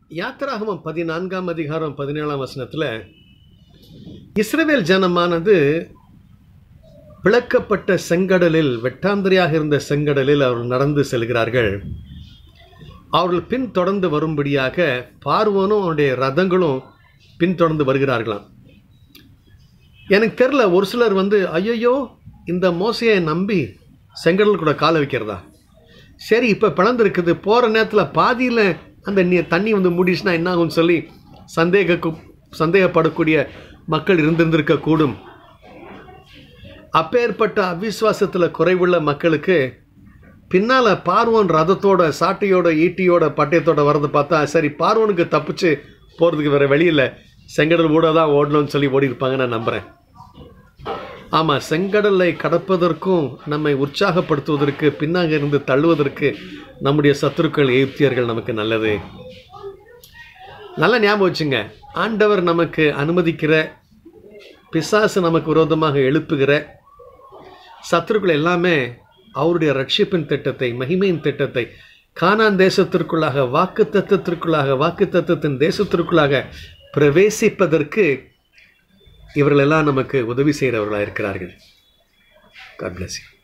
யாத்திராகமம் பதினான்காம் அதிகாரம் பதினேழாம் வசனத்தில் இஸ்ரவேல் ஜனமானது பிளக்கப்பட்ட செங்கடலில் வெட்டாந்திரையாக இருந்த செங்கடலில் அவர்கள் நடந்து செல்கிறார்கள் அவர்கள் பின்தொடர்ந்து வரும்படியாக பார்வோனும் அவனுடைய ரதங்களும் பின்தொடர்ந்து வருகிறார்களாம் எனக்கு தெரில ஒரு சிலர் வந்து ஐயையோ இந்த மோசையை நம்பி செங்கடல் கூட காலை வைக்கிறதா சரி இப்போ பிளந்திருக்குது போகிற நேரத்தில் பாதியில் அந்த நீ தண்ணி வந்து மூடிச்சுன்னா என்ன ஆகும்னு சொல்லி சந்தேக சந்தேகப்படக்கூடிய மக்கள் இருந்திருந்திருக்கக்கூடும் அப்பேற்பட்ட அவிசுவாசத்தில் குறைவுள்ள மக்களுக்கு பின்னால் பார்வோன் ரதத்தோட சாட்டையோட ஈட்டியோட பட்டயத்தோட வரதை பார்த்தா சரி பார்வோனுக்கு தப்பிச்சு போகிறதுக்கு வேறு வழியில் செங்கடல் கூட தான் ஓடணும்னு சொல்லி ஓடி இருப்பாங்க நான் நம்புகிறேன் ஆமாம் செங்கடலை கடப்பதற்கும் நம்மை உற்சாகப்படுத்துவதற்கு பின்னாக இருந்து தள்ளுவதற்கு நம்முடைய சத்துருக்கள் எகிப்தியர்கள் நமக்கு நல்லது நல்ல ஞாபகம் வச்சுங்க ஆண்டவர் நமக்கு அனுமதிக்கிற பிசாசு நமக்கு விரோதமாக எழுப்புகிற சத்துருக்கள் எல்லாமே அவருடைய ரட்சிப்பின் திட்டத்தை மகிமையின் திட்டத்தை கானான் தேசத்திற்குள்ளாக வாக்கு தத்துவத்திற்குள்ளாக வாக்கு தத்துவத்தின் தேசத்திற்குள்ளாக பிரவேசிப்பதற்கு இவர்களெல்லாம் நமக்கு உதவி செய்கிறவர்களாக இருக்கிறார்கள் காட் பிளஸ் யூ